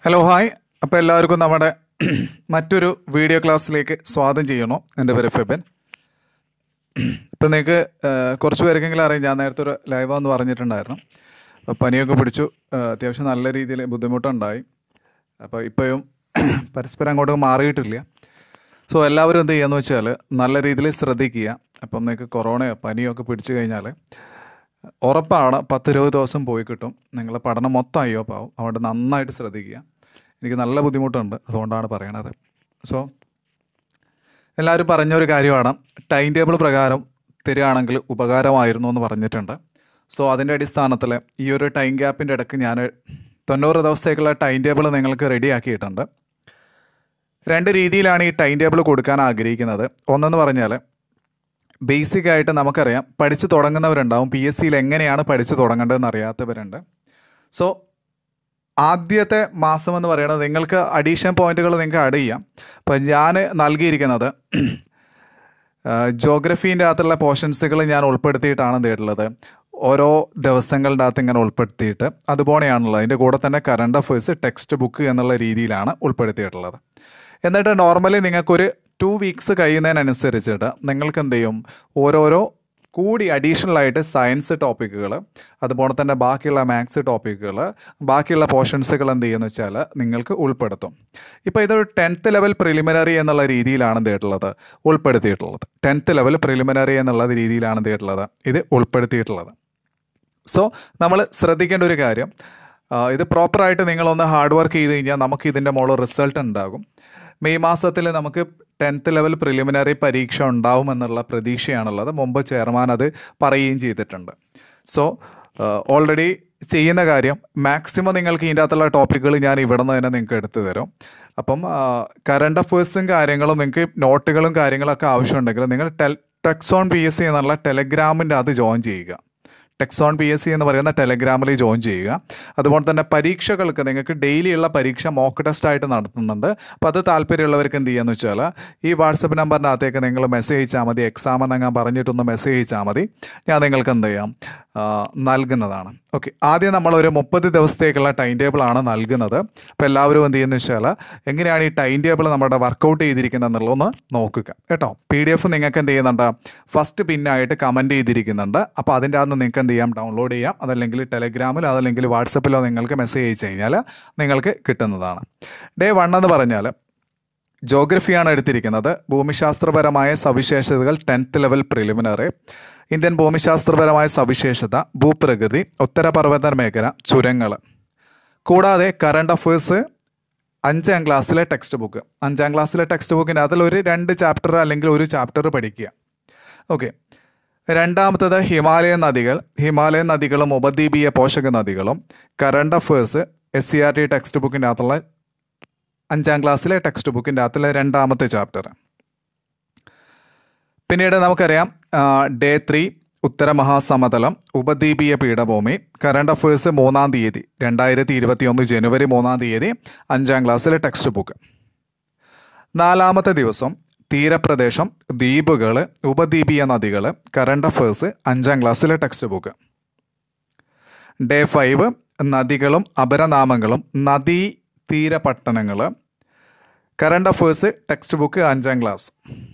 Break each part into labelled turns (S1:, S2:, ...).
S1: hello hi അപ്പോൾ എല്ലാവർക്കും നമ്മുടെ മറ്റൊരു വീഡിയോ ക്ലാസ്സിലേക്ക് സ്വാഗതം ചെയ്യണു എൻ്റെ പേര് ഫെബൻ ഇപ്പം നിങ്ങൾക്ക് കുറച്ച് പേർക്കെങ്കിലും അറിയാം ഞാൻ നേരത്തെ ഒരു ലൈവാന്ന് പറഞ്ഞിട്ടുണ്ടായിരുന്നു അപ്പോൾ പനിയൊക്കെ പിടിച്ചു ആ, അത്യാവശ്യം നല്ല രീതിയിൽ ബുദ്ധിമുട്ടുണ്ടായി അപ്പോൾ ഇപ്പോഴും പരസ്പരം അങ്ങോട്ട് മാറിയിട്ടില്ല സോ എല്ലാവരും എന്ത് ചെയ്യാന്ന് വെച്ചാൽ നല്ല രീതിയിൽ ശ്രദ്ധിക്കുക അപ്പം നിങ്ങൾക്ക് കൊറോണയോ പനിയോ ഒക്കെ പിടിച്ചു കഴിഞ്ഞാൽ ഉറപ്പാണ് പത്ത് ഇരുപത് ദിവസം പോയി കിട്ടും നിങ്ങളെ പഠനം മൊത്തം അയ്യോ പാവും അതുകൊണ്ട് നന്നായിട്ട് ശ്രദ്ധിക്കുക എനിക്ക് നല്ല ബുദ്ധിമുട്ടുണ്ട് അതുകൊണ്ടാണ് പറയണത് സോ എല്ലാവരും പറഞ്ഞൊരു കാര്യമാണ് ടൈം ടേബിൾ പ്രകാരം തരികയാണെങ്കിൽ ഉപകാരമായിരുന്നു എന്ന് പറഞ്ഞിട്ടുണ്ട് സോ അതിൻ്റെ അടിസ്ഥാനത്തിൽ ഈ ഒരു ടൈം ഗ്യാപ്പിൻ്റെ ഇടയ്ക്ക് ഞാൻ തൊണ്ണൂറ് ദിവസത്തേക്കുള്ള ടൈം ടേബിൾ നിങ്ങൾക്ക് റെഡിയാക്കിയിട്ടുണ്ട് രണ്ട് രീതിയിലാണ് ഈ ടൈം ടേബിൾ കൊടുക്കാൻ ആഗ്രഹിക്കുന്നത് ഒന്നെന്ന് പറഞ്ഞാൽ ബേസിക് ആയിട്ട് നമുക്കറിയാം പഠിച്ചു തുടങ്ങുന്നവരുണ്ടാവും പി എസ് സിയിൽ എങ്ങനെയാണ് പഠിച്ചു തുടങ്ങേണ്ടതെന്ന് അറിയാത്തവരുണ്ട് സോ ആദ്യത്തെ മാസം എന്ന് പറയുന്നത് നിങ്ങൾക്ക് അഡീഷൻ പോയിന്റുകൾ നിങ്ങൾക്ക് ആഡ് ചെയ്യാം അപ്പം ഞാൻ നൽകിയിരിക്കുന്നത് ജോഗ്രഫീൻ്റെ അകത്തുള്ള പോർഷൻസുകൾ ഞാൻ ഉൾപ്പെടുത്തിയിട്ടാണ് നേടുള്ളത് ഓരോ ദിവസങ്ങളുടെ അകത്ത് ഇങ്ങനെ ഉൾപ്പെടുത്തിയിട്ട് അതുപോലെയാണുള്ളത് അതിൻ്റെ കൂടെ തന്നെ കറണ്ട് അഫേഴ്സ് ടെക്സ്റ്റ് ബുക്ക് എന്നുള്ള രീതിയിലാണ് ഉൾപ്പെടുത്തിയിട്ടുള്ളത് എന്നിട്ട് നോർമലി നിങ്ങൾക്കൊരു ടു വീക്സ് കഴിയുന്നതിനനുസരിച്ചിട്ട് നിങ്ങൾക്ക് എന്ത് ചെയ്യും ഓരോരോ കൂടി അഡീഷണൽ ആയിട്ട് സയൻസ് ടോപ്പിക്കുകൾ അതുപോലെ തന്നെ ബാക്കിയുള്ള മാത്സ് ടോപ്പിക്കുകൾ ബാക്കിയുള്ള പോർഷൻസുകൾ എന്ത് ചെയ്യുമെന്ന് വെച്ചാൽ നിങ്ങൾക്ക് ഉൾപ്പെടുത്തും ഇപ്പോൾ ഇതൊരു ടെൻത്ത് ലെവൽ പ്രിലിമിനറി എന്നുള്ള രീതിയിലാണ് എന്ത് ചെയ്തിട്ടുള്ളത് ഉൾപ്പെടുത്തിയിട്ടുള്ളത് ടെൻത്ത് ലെവൽ പ്രിലിമിനറി എന്നുള്ള രീതിയിലാണ് എന്ത് ചെയ്തിട്ടുള്ളത് ഇത് ഉൾപ്പെടുത്തിയിട്ടുള്ളത് സോ നമ്മൾ ശ്രദ്ധിക്കേണ്ട ഒരു കാര്യം ആ, ഇത് പ്രോപ്പറായിട്ട് നിങ്ങളൊന്ന് ഹാർഡ് വർക്ക് ചെയ്ത് കഴിഞ്ഞാൽ നമുക്ക് ഇതിൻ്റെ മുകളിൽ റിസൾട്ട് ഉണ്ടാകും മെയ് മാസത്തിൽ നമുക്ക് ടെൻത്ത് ലെവൽ പ്രിലിമിനറി പരീക്ഷ ഉണ്ടാവുമെന്നുള്ള പ്രതീക്ഷയാണുള്ളത് മുമ്പ് ചെയർമാൻ അത് പറയുകയും ചെയ്തിട്ടുണ്ട് സോ ഓൾറെഡി ചെയ്യുന്ന കാര്യം മാക്സിമം നിങ്ങൾക്ക് ഇതിൻ്റെ അകത്തുള്ള ടോപ്പിക്കുകൾ ഞാൻ ഇവിടെ നിന്ന് തന്നെ നിങ്ങൾക്ക് എടുത്തു തരും അപ്പം കറണ്ട് അഫേഴ്സും കാര്യങ്ങളും നിങ്ങൾക്ക് നോട്ടുകളും കാര്യങ്ങളൊക്കെ ആവശ്യമുണ്ടെങ്കിൽ നിങ്ങൾ ടെൽ ടെക്സോൺ പി എസ് സി എന്നുള്ള ടെലഗ്രാമിൻ്റെ അത് ജോയിൻ ചെയ്യുക ടെക്സോൺ പി എസ് സി എന്ന് പറയുന്ന ടെലഗ്രാമിൽ ജോയിൻ ചെയ്യുക അതുപോലെ തന്നെ പരീക്ഷകൾക്ക് നിങ്ങൾക്ക് ഡെയിലി ഉള്ള പരീക്ഷ മോക്ക് ടെസ്റ്റ് ആയിട്ട് നടത്തുന്നുണ്ട് അപ്പോൾ അത് താല്പര്യമുള്ളവർക്ക് എന്ത് ചെയ്യാന്ന് വെച്ചാൽ ഈ വാട്സപ്പ് നമ്പറിൻ്റെ അകത്തേക്ക് നിങ്ങൾ മെസ്സേജ് അയച്ചാൽ മതി എക്സാം എന്നങ്ങ് പറഞ്ഞിട്ടൊന്ന് മെസ്സേജ് അയച്ചാൽ മതി ഞാൻ നിങ്ങൾക്ക് എന്ത് ചെയ്യാം ആ, നൽകുന്നതാണ് ഓക്കെ ആദ്യം നമ്മൾ ഒരു മുപ്പത് ദിവസത്തേക്കുള്ള ടൈം ടേബിൾ ആണ് നൽകുന്നത് അപ്പോൾ എല്ലാവരും എന്ത് ചെയ്യുന്നത് വെച്ചാൽ എങ്ങനെയാണ് ഈ ടൈം ടേബിൾ നമ്മുടെ വർക്കൗട്ട് ചെയ്തിരിക്കുന്നത് എന്നുള്ളതൊന്ന് നോക്കുക കേട്ടോ പി ഡി എഫ് നിങ്ങൾക്ക് എന്ത് ചെയ്യുന്നുണ്ട് ഫസ്റ്റ് പിന്നായിട്ട് കമൻറ്റ് ചെയ്തിരിക്കുന്നുണ്ട് അപ്പോൾ അതിൻ്റെ അകത്ത് നിങ്ങൾക്ക് എന്ത് ചെയ്യാം ഡൗൺലോഡ് ചെയ്യാം അതല്ലെങ്കിൽ ടെലഗ്രാമിലോ അതല്ലെങ്കിൽ വാട്സപ്പിലോ നിങ്ങൾക്ക് മെസ്സേജ് അയച്ചു കഴിഞ്ഞാൽ നിങ്ങൾക്ക് കിട്ടുന്നതാണ് ഡേ വൺ എന്ന് പറഞ്ഞാൽ ജോഗ്രഫിയാണ് എടുത്തിരിക്കുന്നത് ഭൂമിശാസ്ത്രപരമായ സവിശേഷതകൾ ടെൻത്ത് ലെവൽ പ്രിലിമിനറി ഇന്ത്യൻ ഭൂമിശാസ്ത്രപരമായ സവിശേഷത ഭൂപ്രകൃതി ഉത്തരപർവ്വത മേഖല ചുരങ്ങൾ കൂടാതെ കറണ്ട് അഫേഴ്സ് അഞ്ചാം ക്ലാസ്സിലെ ടെക്സ്റ്റ് ബുക്ക് അഞ്ചാം ക്ലാസ്സിലെ ടെക്സ്റ്റ് ബുക്കിൻ്റെ അതിൽ ഒരു രണ്ട് ചാപ്റ്റർ അല്ലെങ്കിൽ ഒരു ചാപ്റ്റർ പഠിക്കുക ഓക്കെ രണ്ടാമത്തത് ഹിമാലയൻ നദികൾ ഹിമാലയൻ നദികളും ഉപദ്വീപീയ പോഷക നദികളും current affairs S C R T ടെക്സ്റ്റ് ബുക്കിൻ്റെ അകത്തുള്ള അഞ്ചാം ക്ലാസ്സിലെ ടെക്സ്റ്റ് ബുക്കിൻ്റെ അകത്തുള്ള രണ്ടാമത്തെ ചാപ്റ്റർ പിന്നീട് നമുക്കറിയാം ഡേ ത്രീ ഉത്തര മഹാസമതലം ഉപദ്വീപീയ പീഠഭൂമി കറണ്ട് അഫേഴ്സ് മൂന്നാം തീയതി രണ്ടായിരത്തി ഇരുപത്തി ഒന്ന് ജനുവരി മൂന്നാം തീയതി അഞ്ചാം ക്ലാസ്സിലെ ടെക്സ്റ്റ് ബുക്ക് നാലാമത്തെ ദിവസം തീരപ്രദേശം ദ്വീപുകൾ ഉപദ്വീപീയ നദികൾ കറണ്ട് അഫേഴ്സ് അഞ്ചാം ക്ലാസ്സിലെ ടെക്സ്റ്റ് ബുക്ക് ഡേ ഫൈവ് നദികളും അപരനാമങ്ങളും നദീ തീരപട്ടണങ്ങൾ കറണ്ട് അഫേഴ്സ് ടെക്സ്റ്റ് ബുക്ക് അഞ്ചാം ക്ലാസ്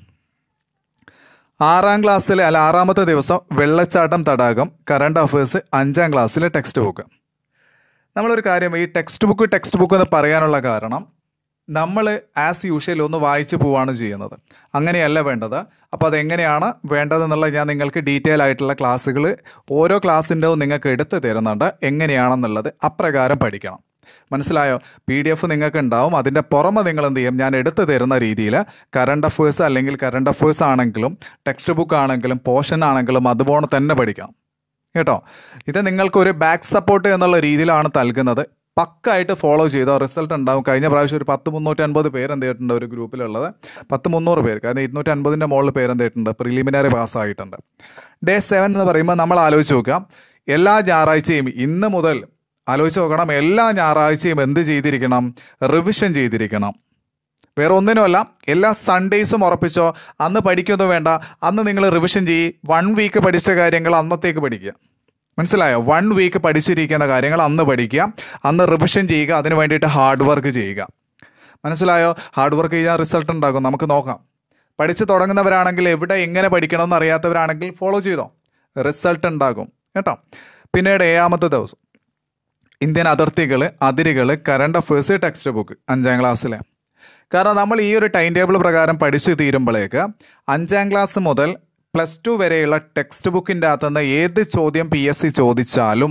S1: ആറാം ക്ലാസ്സിലെ അല്ല ആറാമത്തെ ദിവസം വെള്ളച്ചാട്ടം തടാകം കറണ്ട് അഫേഴ്സ് അഞ്ചാം ക്ലാസ്സിലെ ടെക്സ്റ്റ് ബുക്ക് നമ്മളൊരു കാര്യം ഈ ടെക്സ്റ്റ് ബുക്ക് ടെക്സ്റ്റ് ബുക്ക് എന്ന് പറയാനുള്ള കാരണം നമ്മൾ ആസ് യൂഷ്വൽ ഒന്ന് വായിച്ചു പോവാണ് ചെയ്യുന്നത് അങ്ങനെയല്ല വേണ്ടത് അപ്പോൾ അതെങ്ങനെയാണ് വേണ്ടതെന്നുള്ള ഞാൻ നിങ്ങൾക്ക് ഡീറ്റെയിൽ ആയിട്ടുള്ള ക്ലാസ്സുകൾ ഓരോ ക്ലാസ്സിൻ്റെ നിങ്ങൾക്ക് എടുത്ത് തരുന്നുണ്ട് എങ്ങനെയാണെന്നുള്ളത് അപ്രകാരം പഠിക്കണം മനസ്സിലായോ പി ഡി എഫ് നിങ്ങൾക്ക് ഉണ്ടാവും അതിൻ്റെ പുറമെ നിങ്ങൾ എന്ത് ചെയ്യും ഞാൻ എടുത്തു തരുന്ന രീതിയിൽ കറണ്ട് അഫേഴ്സ് അല്ലെങ്കിൽ കറണ്ട് അഫേഴ്സ് ആണെങ്കിലും ടെക്സ്റ്റ് ബുക്ക് ആണെങ്കിലും പോർഷൻ ആണെങ്കിലും അതുപോലെ തന്നെ പഠിക്കണം കേട്ടോ ഇത് നിങ്ങൾക്കൊരു ബാക്ക് സപ്പോർട്ട് എന്നുള്ള രീതിയിലാണ് നൽകുന്നത് പക്കായിട്ട് ഫോളോ ചെയ്തോ റിസൾട്ട് ഉണ്ടാവും കഴിഞ്ഞ പ്രാവശ്യം ഒരു പത്ത് മുന്നൂറ്റി അൻപത് പേര് എന്ത് ചെയ്തിട്ടുണ്ട് ഒരു ഗ്രൂപ്പിലുള്ളത് പത്ത് മുന്നൂറ് പേര് കാരണം ഇരുന്നൂറ്റി അൻപതിൻ്റെ മുകളിൽ പേര് എന്ത് ചെയ്തിട്ടുണ്ട് പ്രിലിമിനറി പാസ്സായിട്ടുണ്ട് ഡേ സെവൻ എന്ന് പറയുമ്പോൾ നമ്മൾ ആലോചിച്ച് നോക്കാം എല്ലാ ഞായറാഴ്ചയും ഇന്ന് മുതൽ ആലോചിച്ച് നോക്കണം എല്ലാ ഞായറാഴ്ചയും എന്ത് ചെയ്തിരിക്കണം റിവിഷൻ ചെയ്തിരിക്കണം വേറെ ഒന്നിനുമല്ല എല്ലാ സൺഡേയ്സും ഉറപ്പിച്ചോ അന്ന് പഠിക്കൊന്നും വേണ്ട അന്ന് നിങ്ങൾ റിവിഷൻ ചെയ്യ് വൺ വീക്ക് പഠിച്ച കാര്യങ്ങൾ അന്നത്തേക്ക് പഠിക്കുക മനസ്സിലായോ വൺ വീക്ക് പഠിച്ചിരിക്കുന്ന കാര്യങ്ങൾ അന്ന് പഠിക്കുക അന്ന് റിവിഷൻ ചെയ്യുക അതിന് വേണ്ടിയിട്ട് ഹാർഡ് വർക്ക് ചെയ്യുക മനസ്സിലായോ ഹാർഡ് വർക്ക് ചെയ്യാൻ റിസൾട്ട് ഉണ്ടാകും നമുക്ക് നോക്കാം പഠിച്ചു തുടങ്ങുന്നവരാണെങ്കിൽ എവിടെ എങ്ങനെ പഠിക്കണമെന്ന് അറിയാത്തവരാണെങ്കിൽ ഫോളോ ചെയ്തോ റിസൾട്ട് ഉണ്ടാകും കേട്ടോ പിന്നീട് ഏഴാമത്തെ ദിവസം ഇന്ത്യൻ അതിർത്തികൾ അതിരുകൾ കറണ്ട് അഫേഴ്സ് ടെക്സ്റ്റ് ബുക്ക് അഞ്ചാം ക്ലാസ്സിലെ കാരണം നമ്മൾ ഈ ഒരു ടൈം ടേബിൾ പ്രകാരം പഠിച്ചു തീരുമ്പോഴേക്ക് അഞ്ചാം ക്ലാസ് മുതൽ പ്ലസ് ടു വരെയുള്ള ടെക്സ്റ്റ് ബുക്കിൻ്റെ അകത്തുനിന്ന് ഏത് ചോദ്യം പി എസ് സി ചോദിച്ചാലും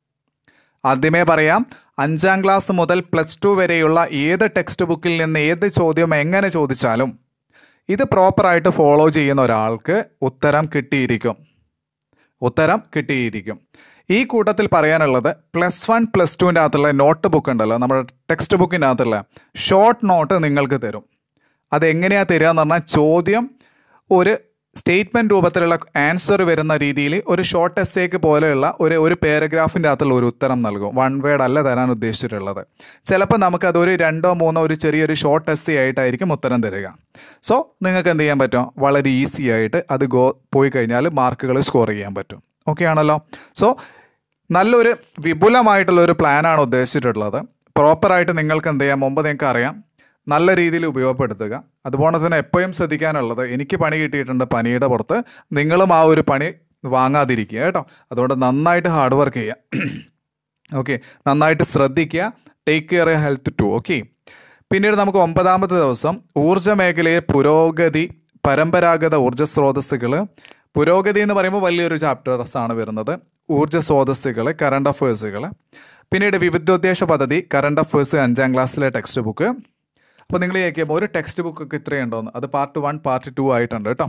S1: ആദ്യമേ പറയാം അഞ്ചാം ക്ലാസ് മുതൽ പ്ലസ് ടു വരെയുള്ള ഏത് ടെക്സ്റ്റ് ബുക്കിൽ നിന്ന് ഏത് ചോദ്യം എങ്ങനെ ചോദിച്ചാലും ഇത് പ്രോപ്പറായിട്ട് ഫോളോ ചെയ്യുന്ന ഒരാൾക്ക് ഉത്തരം കിട്ടിയിരിക്കും ഉത്തരം കിട്ടിയിരിക്കും ഈ കൂട്ടത്തിൽ പറയാനുള്ളത് പ്ലസ് വൺ പ്ലസ് ടുവിൻ്റെ അകത്തുള്ള നോട്ട് ബുക്ക് ഉണ്ടല്ലോ നമ്മുടെ ടെക്സ്റ്റ് ബുക്കിൻ്റെ അകത്തുള്ള ഷോർട്ട് നോട്ട് നിങ്ങൾക്ക് തരും അതെങ്ങനെയാണ് തരിക എന്ന് പറഞ്ഞാൽ ചോദ്യം ഒരു സ്റ്റേറ്റ്മെൻറ്റ് രൂപത്തിലുള്ള ആൻസർ വരുന്ന രീതിയിൽ ഒരു ഷോർട്ട് എസ്സേക്ക് പോലെയുള്ള ഒരു ഒരു പാരഗ്രാഫിൻ്റെ അകത്തുള്ള ഒരു ഉത്തരം നൽകും വൺ വേർഡ് അല്ല തരാൻ ഉദ്ദേശിച്ചിട്ടുള്ളത് ചിലപ്പോൾ നമുക്കത് ഒരു രണ്ടോ മൂന്നോ ഒരു ചെറിയൊരു ഷോർട്ട് എസ്സേ ആയിട്ടായിരിക്കും ഉത്തരം തരിക സോ നിങ്ങൾക്ക് എന്ത് ചെയ്യാൻ പറ്റും വളരെ ഈസി ആയിട്ട് അത് ഗോ പോയി കഴിഞ്ഞാൽ മാർക്കുകൾ സ്കോർ ചെയ്യാൻ പറ്റും ഓക്കെ ആണല്ലോ സോ നല്ലൊരു വിപുലമായിട്ടുള്ള ഒരു പ്ലാനാണ് ഉദ്ദേശിച്ചിട്ടുള്ളത് പ്രോപ്പറായിട്ട് നിങ്ങൾക്ക് എന്ത് ചെയ്യാം മുമ്പ് നിങ്ങൾക്ക് അറിയാം നല്ല രീതിയിൽ ഉപയോഗപ്പെടുത്തുക അതുപോലെ തന്നെ എപ്പോഴും ശ്രദ്ധിക്കാനുള്ളത് എനിക്ക് പണി കിട്ടിയിട്ടുണ്ട് പനിയുടെ പുറത്ത് നിങ്ങളും ആ ഒരു പണി വാങ്ങാതിരിക്കുക കേട്ടോ അതുകൊണ്ട് നന്നായിട്ട് ഹാർഡ് വർക്ക് ചെയ്യുക ഓക്കെ നന്നായിട്ട് ശ്രദ്ധിക്കുക take care health too okay പിന്നീട് നമുക്ക് ഒമ്പതാമത്തെ ദിവസം ഊർജ്ജ മേഖലയെ പുരോഗതി പരമ്പരാഗത ഊർജ്ജ സ്രോതസ്സുകൾ പുരോഗതി എന്ന് പറയുമ്പോൾ വലിയൊരു ചാപ്റ്റേഴ്സ് ആണ് വരുന്നത് ഊർജ്ജ സ്രോതസ്സുകൾ കറണ്ട് അഫേഴ്സുകൾ പിന്നീട് വിവിധോദ്ദേശ പദ്ധതി കറണ്ട് അഫേഴ്സ് അഞ്ചാം ക്ലാസ്സിലെ ടെക്സ്റ്റ് ബുക്ക് അപ്പോൾ നിങ്ങൾ ചോദിക്കുമ്പോൾ ഒരു ടെക്സ്റ്റ് ബുക്കൊക്കെ ഇത്രയുണ്ടോന്ന് അത് പാർട്ട് വൺ പാർട്ട് ടു ആയിട്ടുണ്ട് കേട്ടോ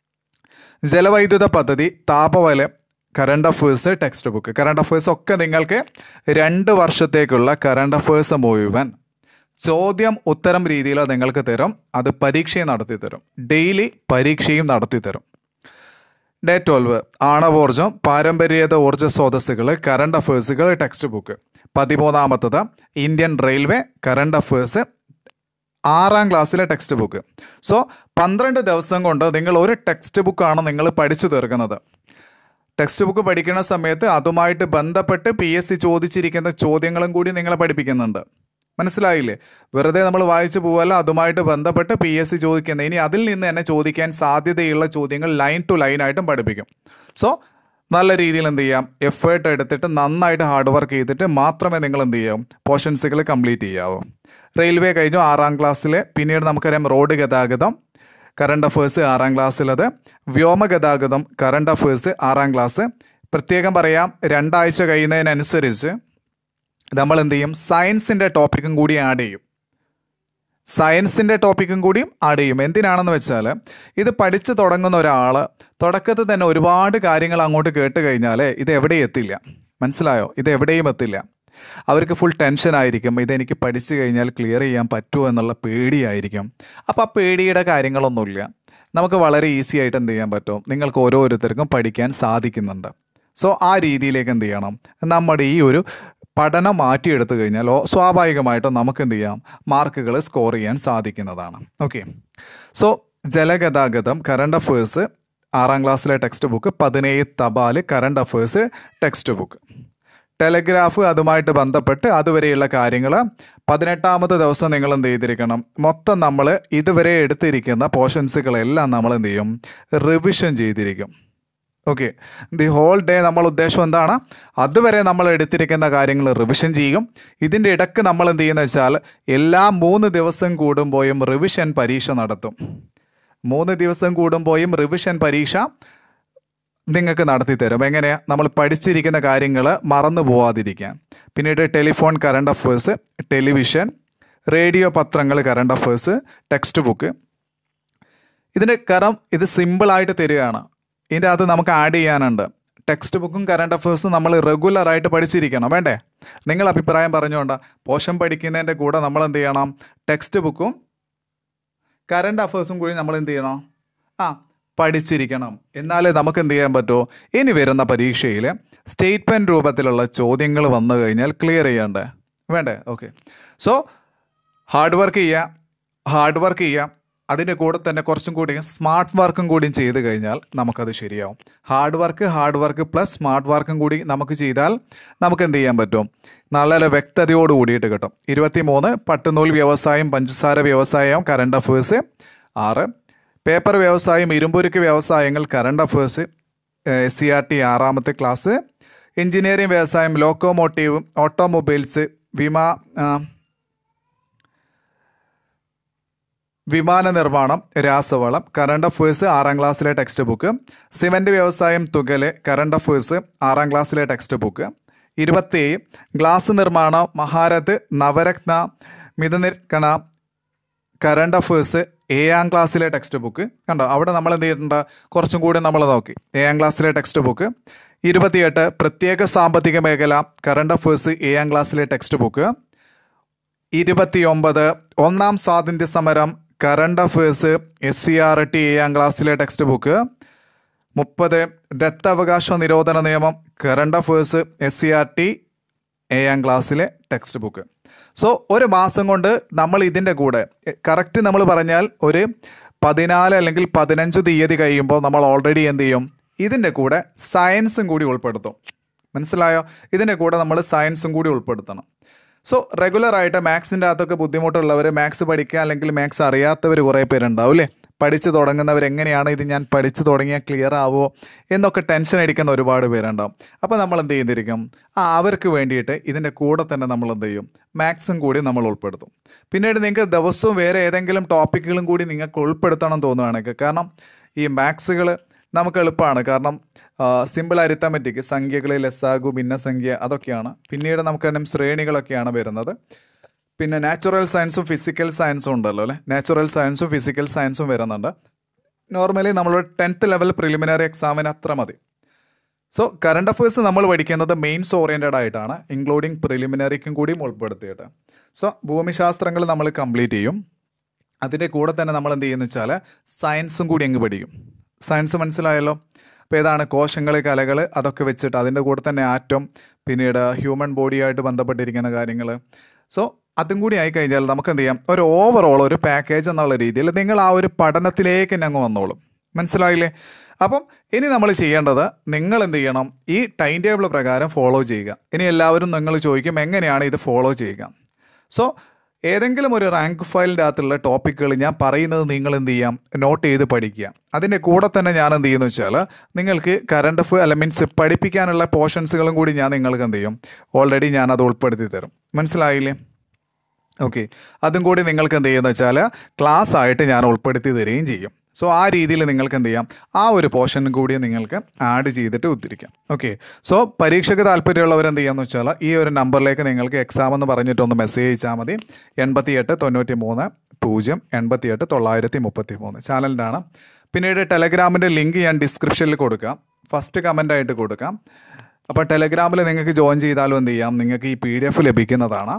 S1: ജലവൈദ്യുത പദ്ധതി താപവല current affairs text book current affairs ഒക്കെ നിങ്ങൾക്ക് രണ്ട് വർഷത്തേക്കുള്ള കറണ്ട് അഫേഴ്സ് മുഴുവൻ ചോദ്യം ഉത്തരം രീതിയിൽ നിങ്ങൾക്ക് തരും അത് പരീക്ഷയും നടത്തി തരും ഡെയിലി പരീക്ഷയും നടത്തി തരും ഡേ ട്വൽവ് ആണവോർജം പാരമ്പര്യേത ഊർജ്ജ സ്രോതസ്സുകൾ കറണ്ട് അഫേഴ്സുകൾ ടെക്സ്റ്റ് ബുക്ക് പതിമൂന്നാമത്തത് ഇന്ത്യൻ റെയിൽവേ കറണ്ട് അഫേഴ്സ് ആറാം ക്ലാസ്സിലെ ടെക്സ്റ്റ് ബുക്ക് സോ പന്ത്രണ്ട് ദിവസം കൊണ്ട് നിങ്ങൾ ഒരു ടെക്സ്റ്റ് ബുക്കാണ് നിങ്ങൾ പഠിച്ചു തീർക്കുന്നത് ടെക്സ്റ്റ് ബുക്ക് പഠിക്കുന്ന സമയത്ത് അതുമായിട്ട് ബന്ധപ്പെട്ട് പി എസ് സി ചോദിച്ചിരിക്കുന്ന ചോദ്യങ്ങളും കൂടി നിങ്ങളെ പഠിപ്പിക്കുന്നുണ്ട് മനസ്സിലായില്ലേ വെറുതെ നമ്മൾ വായിച്ചു പോവല്ല അതുമായിട്ട് ബന്ധപ്പെട്ട് പി എസ് സി ചോദിക്കുന്ന ഇനി അതിൽ നിന്ന് തന്നെ ചോദിക്കാൻ സാധ്യതയുള്ള ചോദ്യങ്ങൾ ലൈൻ ടു ലൈൻ ആയിട്ടും പഠിപ്പിക്കും സോ നല്ല രീതിയിൽ എന്ത് ചെയ്യാം എഫേർട്ട് എടുത്തിട്ട് നന്നായിട്ട് ഹാർഡ് വർക്ക് ചെയ്തിട്ട് മാത്രമേ നിങ്ങൾ എന്ത് ചെയ്യാവൂ പോർഷൻസുകൾ കംപ്ലീറ്റ് ചെയ്യാവൂ റെയിൽവേ കഴിഞ്ഞു ആറാം ക്ലാസ്സിലെ പിന്നീട് നമുക്കറിയാം റോഡ് ഗതാഗതം കറണ്ട് അഫേഴ്സ് ആറാം ക്ലാസ്സിലത് വ്യോമ ഗതാഗതം കറണ്ട് അഫേഴ്സ് ആറാം ക്ലാസ് പ്രത്യേകം പറയാം രണ്ടാഴ്ച കഴിയുന്നതിനനുസരിച്ച് നമ്മൾ എന്ത് ചെയ്യും സയൻസിൻ്റെ ടോപ്പിക്കും കൂടി ആഡ് ചെയ്യും സയൻസിൻ്റെ ടോപ്പിക്കും കൂടിയും ആഡ് ചെയ്യും എന്തിനാണെന്ന് വെച്ചാൽ ഇത് പഠിച്ചു തുടങ്ങുന്ന ഒരാൾ തുടക്കത്തിൽ തന്നെ ഒരുപാട് കാര്യങ്ങൾ അങ്ങോട്ട് കേട്ട് കഴിഞ്ഞാൽ ഇത് എവിടെയും എത്തില്ല മനസ്സിലായോ ഇത് എവിടെയും എത്തില്ല അവർക്ക് ഫുൾ ടെൻഷൻ ആയിരിക്കും ഇതെനിക്ക് പഠിച്ചു കഴിഞ്ഞാൽ ക്ലിയർ ചെയ്യാൻ പറ്റുമോ എന്നുള്ള പേടിയായിരിക്കും അപ്പോൾ ആ പേടിയുടെ കാര്യങ്ങളൊന്നുമില്ല നമുക്ക് വളരെ ഈസി ആയിട്ട് എന്ത് ചെയ്യാൻ പറ്റും നിങ്ങൾക്ക് ഓരോരുത്തർക്കും പഠിക്കാൻ സാധിക്കുന്നുണ്ട് സോ ആ രീതിയിലേക്ക് എന്ത് ചെയ്യണം നമ്മുടെ ഈ ഒരു പഠനം മാറ്റിയെടുത്തു കഴിഞ്ഞാൽ ഓ- സ്വാഭാവികമായിട്ടും നമുക്ക് എന്ത് ചെയ്യാം മാർക്കുകൾ സ്കോർ ചെയ്യാൻ സാധിക്കുന്നതാണ് ഓക്കെ സോ ജലഗതാഗതം കറണ്ട് അഫേഴ്സ് ആറാം ക്ലാസ്സിലെ ടെക്സ്റ്റ് ബുക്ക് പതിനേഴ് തപാൽ current affairs text book telegraph അതുമായിട്ട് ബന്ധപ്പെട്ട് അതുവരെയുള്ള കാര്യങ്ങൾ പതിനെട്ടാമത്തെ ദിവസം നിങ്ങൾ എന്ത് ചെയ്തിരിക്കണം മൊത്തം നമ്മൾ ഇതുവരെ എടുത്തിരിക്കുന്ന പോർഷൻസുകളെല്ലാം നമ്മൾ എന്ത് ചെയ്യും റിവിഷൻ ചെയ്തിരിക്കും ഓക്കെ ദി ഹോൾ ഡേ നമ്മൾ ഉദ്ദേശം എന്താണ് അതുവരെ നമ്മൾ എടുത്തിരിക്കുന്ന കാര്യങ്ങൾ റിവിഷൻ ചെയ്യും ഇതിൻ്റെ ഇടയ്ക്ക് നമ്മൾ എന്ത് ചെയ്യുന്ന വെച്ചാൽ എല്ലാ മൂന്ന് ദിവസം കൂടുമ്പോഴും റിവിഷൻ പരീക്ഷ നടത്തും മൂന്ന് ദിവസം കൂടുമ്പോഴും റിവിഷൻ പരീക്ഷ നിങ്ങൾക്ക് നടത്തി തരും എങ്ങനെയാ നമ്മൾ പഠിച്ചിരിക്കുന്ന കാര്യങ്ങൾ മറന്നു പോവാതിരിക്കാൻ പിന്നീട് telephone current affairs television radio പത്രങ്ങൾ കറണ്ട് അഫേഴ്സ് ടെക്സ്റ്റ് ബുക്ക് ഇതിൻ്റെ കറം ഇത് സിമ്പിളായിട്ട് തരികയാണ് ഇതിൻ്റെ അകത്ത് നമുക്ക് ആഡ് ചെയ്യാനുണ്ട് ടെക്സ്റ്റ് ബുക്കും കറണ്ട് അഫേഴ്സും നമ്മൾ റെഗുലറായിട്ട് പഠിച്ചിരിക്കണം വേണ്ടേ നിങ്ങൾ അഭിപ്രായം പറഞ്ഞുകൊണ്ട് പോഷൻ പഠിക്കുന്നതിൻ്റെ കൂടെ നമ്മൾ എന്ത് ചെയ്യണം ടെക്സ്റ്റ് ബുക്കും കറണ്ട് അഫേഴ്സും കൂടി നമ്മൾ എന്ത് ചെയ്യണം ആ പഠിച്ചിരിക്കണം എന്നാലേ നമുക്ക് എന്ത് ചെയ്യാൻ പറ്റുമോ ഇനി വരുന്ന പരീക്ഷയിൽ സ്റ്റേറ്റ്മെൻറ്റ് രൂപത്തിലുള്ള ചോദ്യങ്ങൾ വന്നു കഴിഞ്ഞാൽ ക്ലിയർ ചെയ്യണ്ടേ വേണ്ടേ ഓക്കെ സോ ഹാർഡ് വർക്ക് ചെയ്യുക ഹാർഡ് വർക്ക് ചെയ്യുക അതിൻ്റെ കൂടെ തന്നെ കുറച്ചും കൂടി സ്മാർട്ട് വർക്കും കൂടിയും ചെയ്ത് കഴിഞ്ഞാൽ നമുക്കത് ശരിയാവും hard work hard work plus smart വർക്കും കൂടി നമുക്ക് ചെയ്താൽ നമുക്ക് എന്ത് ചെയ്യാൻ പറ്റും നല്ല വ്യക്തതയോട് കൂടിയിട്ട് കിട്ടും ഇരുപത്തി മൂന്ന് പട്ടുനൂൽ വ്യവസായം പഞ്ചസാര വ്യവസായം കറണ്ട് അഫേഴ്സ് ആറ് പേപ്പർ വ്യവസായം ഇരുമ്പുരുക്ക് വ്യവസായങ്ങൾ current affairs S C R T ആറാമത്തെ ക്ലാസ് എഞ്ചിനീയറിംഗ് വ്യവസായം ലോക്കോമോട്ടീവ് ഓട്ടോമൊബൈൽസ് വിമാ ആ, വിമാന നിർമ്മാണം രാസവളം കറണ്ട് അഫേഴ്സ് ആറാം ക്ലാസ്സിലെ ടെക്സ്റ്റ് ബുക്ക് സിമൻറ്റ് വ്യവസായം തുകല് കറണ്ട് അഫേഴ്സ് ആറാം ക്ലാസ്സിലെ ടെക്സ്റ്റ് ബുക്ക് ഇരുപത്തേഴ് ഗ്ലാസ് നിർമ്മാണം മഹാരഥ് നവരത്ന മിതനിർക്കണ കറണ്ട് അഫേഴ്സ് ഏഴാം ക്ലാസ്സിലെ ടെക്സ്റ്റ് ബുക്ക് കണ്ടോ അവിടെ നമ്മൾ എന്ത് ചെയ്തിട്ടുണ്ട് കുറച്ചും കൂടി നമ്മൾ നോക്കി ഏഴാം ക്ലാസ്സിലെ ടെക്സ്റ്റ് ബുക്ക് ഇരുപത്തിയെട്ട് പ്രത്യേക സാമ്പത്തിക മേഖല കറണ്ട് അഫേഴ്സ് ഏഴാം ക്ലാസ്സിലെ ടെക്സ്റ്റ് ബുക്ക് ഇരുപത്തിയൊമ്പത് ഒന്നാം സ്വാതന്ത്ര്യ സമരം current affairs S C R T ഏഴാം ക്ലാസ്സിലെ ടെക്സ്റ്റ് ബുക്ക് മുപ്പത് ദത്തവകാശ നിരോധന നിയമം current affairs S C R T ഏഴാം ക്ലാസ്സിലെ ടെക്സ്റ്റ് ബുക്ക് സോ ഒരു മാസം കൊണ്ട് നമ്മൾ ഇതിൻ്റെ കൂടെ കറക്റ്റ് നമ്മൾ പറഞ്ഞാൽ ഒരു പതിനാല് അല്ലെങ്കിൽ പതിനഞ്ച് തീയതി കഴിയുമ്പോൾ നമ്മൾ ഓൾറെഡി എന്ത് ചെയ്യും ഇതിൻ്റെ കൂടെ സയൻസും കൂടി ഉൾപ്പെടുത്തും മനസ്സിലായോ ഇതിൻ്റെ കൂടെ നമ്മൾ സയൻസും കൂടി ഉൾപ്പെടുത്തണം സോ റെഗുലർ ആയിട്ട് മാത്സിൻ്റെ അകത്തൊക്കെ ബുദ്ധിമുട്ടുള്ളവർ മാത്സ് പഠിക്കുക അല്ലെങ്കിൽ മാത്സ് അറിയാത്തവർ കുറേ പേരുണ്ടാവും അല്ലേ പഠിച്ചു തുടങ്ങുന്നവർ എങ്ങനെയാണ് ഇത് ഞാൻ പഠിച്ചു തുടങ്ങിയാൽ ക്ലിയർ ആവുമോ എന്നൊക്കെ ടെൻഷൻ അടിക്കുന്ന ഒരുപാട് പേരുണ്ടാവും അപ്പോൾ നമ്മൾ എന്ത് ചെയ്തിരിക്കും ആ അവർക്ക് വേണ്ടിയിട്ട് ഇതിൻ്റെ കൂടെ തന്നെ നമ്മൾ എന്ത് ചെയ്യും മാത്സും കൂടി നമ്മൾ ഉൾപ്പെടുത്തും പിന്നീട് നിങ്ങൾക്ക് ദിവസവും വേറെ ഏതെങ്കിലും ടോപ്പിക്കുകളും കൂടി നിങ്ങൾക്ക് ഉൾപ്പെടുത്തണം തോന്നുകയാണെങ്കിൽ കാരണം ഈ മാത്സുകൾ നമുക്ക് എളുപ്പമാണ് കാരണം സിമ്പിൾ അരിത്തമെറ്റിക് സംഖ്യകളിൽ ലസാഗു ഭിന്നസംഖ്യ അതൊക്കെയാണ് പിന്നീട് നമുക്ക് തന്നെ ശ്രേണികളൊക്കെയാണ് വരുന്നത് പിന്നെ നാച്ചുറൽ സയൻസും ഫിസിക്കൽ സയൻസും ഉണ്ടല്ലോ അല്ലേ നാച്ചുറൽ സയൻസും ഫിസിക്കൽ സയൻസും വരുന്നുണ്ട് നോർമലി നമ്മളൊരു ടെൻത്ത് ലെവൽ പ്രിലിമിനറി എക്സാമിന് അത്ര മതി സോ കറണ്ട് അഫയേഴ്സ് നമ്മൾ പഠിക്കുന്നത് മെയിൻസ് ഓറിയൻറ്റഡ് ആയിട്ടാണ് ഇൻക്ലൂഡിങ് പ്രിലിമിനറിക്കും കൂടിയും ഉൾപ്പെടുത്തിയിട്ട് സോ ഭൂമിശാസ്ത്രങ്ങൾ നമ്മൾ കംപ്ലീറ്റ് ചെയ്യും അതിൻ്റെ കൂടെ തന്നെ നമ്മൾ എന്ത് ചെയ്യുന്നു വെച്ചാൽ സയൻസും കൂടി അങ്ങ് പഠിക്കും സയൻസ് മനസ്സിലായല്ലോ അപ്പോൾ ഏതാണ് കോശങ്ങൾ കലകൾ അതൊക്കെ വെച്ചിട്ട് അതിൻ്റെ കൂടെ തന്നെ ആറ്റം പിന്നീട് ഹ്യൂമൻ ബോഡിയായിട്ട് ബന്ധപ്പെട്ടിരിക്കുന്ന കാര്യങ്ങൾ സോ അതും കൂടി ആയിക്കഴിഞ്ഞാൽ നമുക്ക് എന്ത് ചെയ്യാം ഒരു ഓവറോൾ ഒരു പാക്കേജ് എന്നുള്ള രീതിയിൽ നിങ്ങൾ ആ ഒരു പഠനത്തിലേക്ക് തന്നെ അങ്ങ് വന്നോളും മനസ്സിലായില്ലേ അപ്പം ഇനി നമ്മൾ ചെയ്യേണ്ടത് നിങ്ങൾ എന്ത് ചെയ്യണം ഈ ടൈം ടേബിൾ പ്രകാരം ഫോളോ ചെയ്യുക ഇനി എല്ലാവരും നിങ്ങൾ ചോദിക്കും എങ്ങനെയാണ് ഇത് ഫോളോ ചെയ്യുക സോ ഏതെങ്കിലും ഒരു റാങ്ക് ഫയലിൻ്റെ അകത്തുള്ള ടോപ്പിക്കുകൾ ഞാൻ പറയുന്നത് നിങ്ങൾ എന്ത് ചെയ്യാം നോട്ട് ചെയ്ത് പഠിക്കുക അതിൻ്റെ കൂടെ തന്നെ ഞാൻ എന്ത് ചെയ്യുന്നു വെച്ചാൽ നിങ്ങൾക്ക് കറണ്ട് അഫയർ അല്ല മീൻസ് പഠിപ്പിക്കാനുള്ള പോർഷൻസുകളും കൂടി ഞാൻ നിങ്ങൾക്ക് എന്ത് ചെയ്യും ഓൾറെഡി ഞാൻ അത് ഉൾപ്പെടുത്തി തരും മനസ്സിലായില്ലേ ഓക്കെ അതും കൂടി നിങ്ങൾക്ക് എന്ത് ചെയ്യുന്നത് വെച്ചാൽ ക്ലാസ് ആയിട്ട് ഞാൻ ഉൾപ്പെടുത്തി തരികയും ചെയ്യും സോ ആ രീതിയിൽ നിങ്ങൾക്ക് എന്ത് ചെയ്യാം ആ ഒരു പോർഷനും കൂടി നിങ്ങൾക്ക് ആഡ് ചെയ്തിട്ട് ഉദ്ധരിക്കാം ഓക്കെ സോ പരീക്ഷയ്ക്ക് താല്പര്യമുള്ളവർ എന്ത് ചെയ്യാന്ന് വെച്ചാൽ ഈ ഒരു നമ്പറിലേക്ക് നിങ്ങൾക്ക് എക്സാം എന്ന് പറഞ്ഞിട്ടൊന്ന് മെസ്സേജ് അയച്ചാൽ മതി എൺപത്തി എട്ട് തൊണ്ണൂറ്റി മൂന്ന് പൂജ്യം എൺപത്തി എട്ട് തൊള്ളായിരത്തി മുപ്പത്തി മൂന്ന് ചാനലിൻ്റെ ആണ് പിന്നീട് ടെലഗ്രാമിൻ്റെ ലിങ്ക് ഞാൻ ഡിസ്ക്രിപ്ഷനിൽ കൊടുക്കാം ഫസ്റ്റ് കമൻ്റ് ആയിട്ട് കൊടുക്കാം അപ്പോൾ ടെലഗ്രാമിൽ നിങ്ങൾക്ക് ജോയിൻ ചെയ്താലും എന്ത് ചെയ്യാം നിങ്ങൾക്ക് ഈ പി ഡി എഫ് ലഭിക്കുന്നതാണ്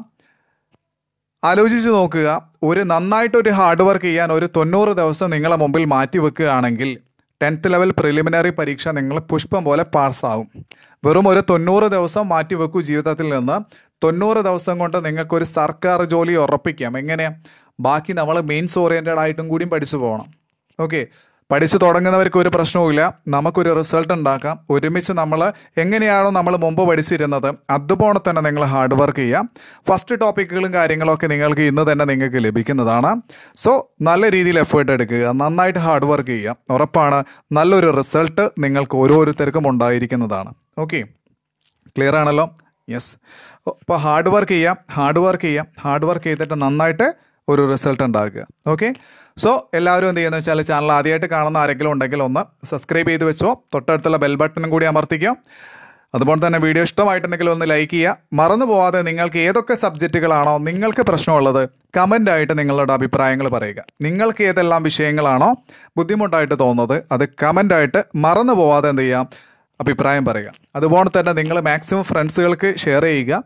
S1: ആലോചിച്ച് നോക്കുക ഒരു നന്നായിട്ടൊരു ഹാർഡ് വർക്ക് ചെയ്യാൻ ഒരു തൊണ്ണൂറ് ദിവസം നിങ്ങളെ മുമ്പിൽ മാറ്റി വെക്കുകയാണെങ്കിൽ ടെൻത്ത് ലെവൽ പ്രിലിമിനറി പരീക്ഷ നിങ്ങൾ പുഷ്പം പോലെ പാസ്സാവും വെറും ഒരു തൊണ്ണൂറ് ദിവസം മാറ്റി വെക്കൂ ജീവിതത്തിൽ നിന്ന് തൊണ്ണൂറ് ദിവസം കൊണ്ട് നിങ്ങൾക്കൊരു സർക്കാർ ജോലി ഉറപ്പിക്കാം എങ്ങനെ ബാക്കി നമ്മൾ മെയിൻസ് ഓറിയൻറ്റഡ് ആയിട്ടും കൂടിയും പഠിച്ചു പോകണം ഓക്കെ പഠിച്ചു തുടങ്ങുന്നവർക്ക് ഒരു പ്രശ്നവുമില്ല നമുക്കൊരു റിസൾട്ട് ഉണ്ടാക്കാം ഒരുമിച്ച് നമ്മൾ എങ്ങനെയാണോ നമ്മൾ മുമ്പ് പഠിച്ചിരുന്നത് അതുപോലെ തന്നെ നിങ്ങൾ ഹാർഡ് വർക്ക് ചെയ്യാം ഫസ്റ്റ് ടോപ്പിക്കുകളും കാര്യങ്ങളൊക്കെ നിങ്ങൾക്ക് ഇന്ന് തന്നെ നിങ്ങൾക്ക് ലഭിക്കുന്നതാണ് സോ നല്ല രീതിയിൽ എഫേർട്ട് എടുക്കുക നന്നായിട്ട് ഹാർഡ് വർക്ക് ചെയ്യുക ഉറപ്പാണ് നല്ലൊരു റിസൾട്ട് നിങ്ങൾക്ക് ഓരോരുത്തർക്കും ഉണ്ടായിരിക്കുന്നതാണ് ഓക്കെ ക്ലിയർ ആണല്ലോ യെസ് അപ്പോൾ ഹാർഡ് വർക്ക് ചെയ്യാം ഹാർഡ് വർക്ക് ചെയ്യാം ഹാർഡ് വർക്ക് ചെയ്തിട്ട് നന്നായിട്ട് ഒരു റിസൾട്ട് ഉണ്ടാക്കുക ഓക്കെ സോ എല്ലാവരും എന്ത് ചെയ്യുന്നത് വെച്ചാൽ ചാനൽ ആദ്യമായിട്ട് കാണുന്ന ആരെങ്കിലും ഉണ്ടെങ്കിൽ ഒന്ന് സബ്സ്ക്രൈബ് ചെയ്ത് വെച്ചോ തൊട്ടടുത്തുള്ള ബെൽ ബട്ടണും കൂടി അമർത്തിക്കുക അതുപോലെ തന്നെ വീഡിയോ ഇഷ്ടമായിട്ടുണ്ടെങ്കിൽ ഒന്ന് ലൈക്ക് ചെയ്യുക മറന്നു പോവാതെ നിങ്ങൾക്ക് ഏതൊക്കെ സബ്ജക്റ്റുകളാണോ നിങ്ങൾക്ക് പ്രശ്നമുള്ളത് കമൻ്റ് ആയിട്ട് നിങ്ങളുടെ അഭിപ്രായങ്ങൾ പറയുക നിങ്ങൾക്ക് ഏതെല്ലാം വിഷയങ്ങളാണോ ബുദ്ധിമുട്ടായിട്ട് തോന്നുന്നത് അത് കമൻ്റ് ആയിട്ട് മറന്നു പോവാതെ എന്ത് ചെയ്യാം അഭിപ്രായം പറയുക അതുപോലെ തന്നെ നിങ്ങൾ മാക്സിമം ഫ്രണ്ട്സുകൾക്ക് ഷെയർ ചെയ്യുക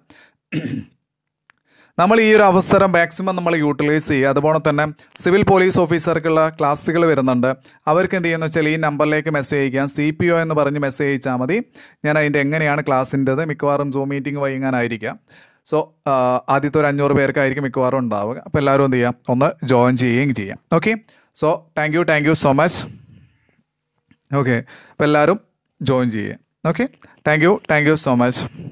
S1: നമ്മൾ ഈ ഒരു അവസരം മാക്സിമം നമ്മൾ യൂട്ടിലൈസ് ചെയ്യുക അതുപോലെ തന്നെ സിവിൽ പോലീസ് ഓഫീസർക്കുള്ള ക്ലാസ്സുകൾ വരുന്നുണ്ട് അവർക്ക് എന്ത് ചെയ്യുന്നു വെച്ചാൽ ഈ നമ്പറിലേക്ക് മെസ്സേജ് അയക്കാം സി പി ഒ എന്ന് പറഞ്ഞ് മെസ്സേജ് അയച്ചാൽ മതി ഞാൻ അതിൻ്റെ എങ്ങനെയാണ് ക്ലാസ്സിൻ്റെത് മിക്കവാറും സൂം മീറ്റിംഗ് വൈകാനായിരിക്കാം സോ ആദ്യത്തെ ഒരു അഞ്ഞൂറ് പേർക്കായിരിക്കും മിക്കവാറും ഉണ്ടാവുക അപ്പോൾ എല്ലാവരും എന്ത് ചെയ്യാം ഒന്ന് ജോയിൻ ചെയ്യുകയും ചെയ്യാം okay so thank you thank you so much okay അപ്പോൾ എല്ലാവരും ജോയിൻ ചെയ്യുക okay thank you thank you so much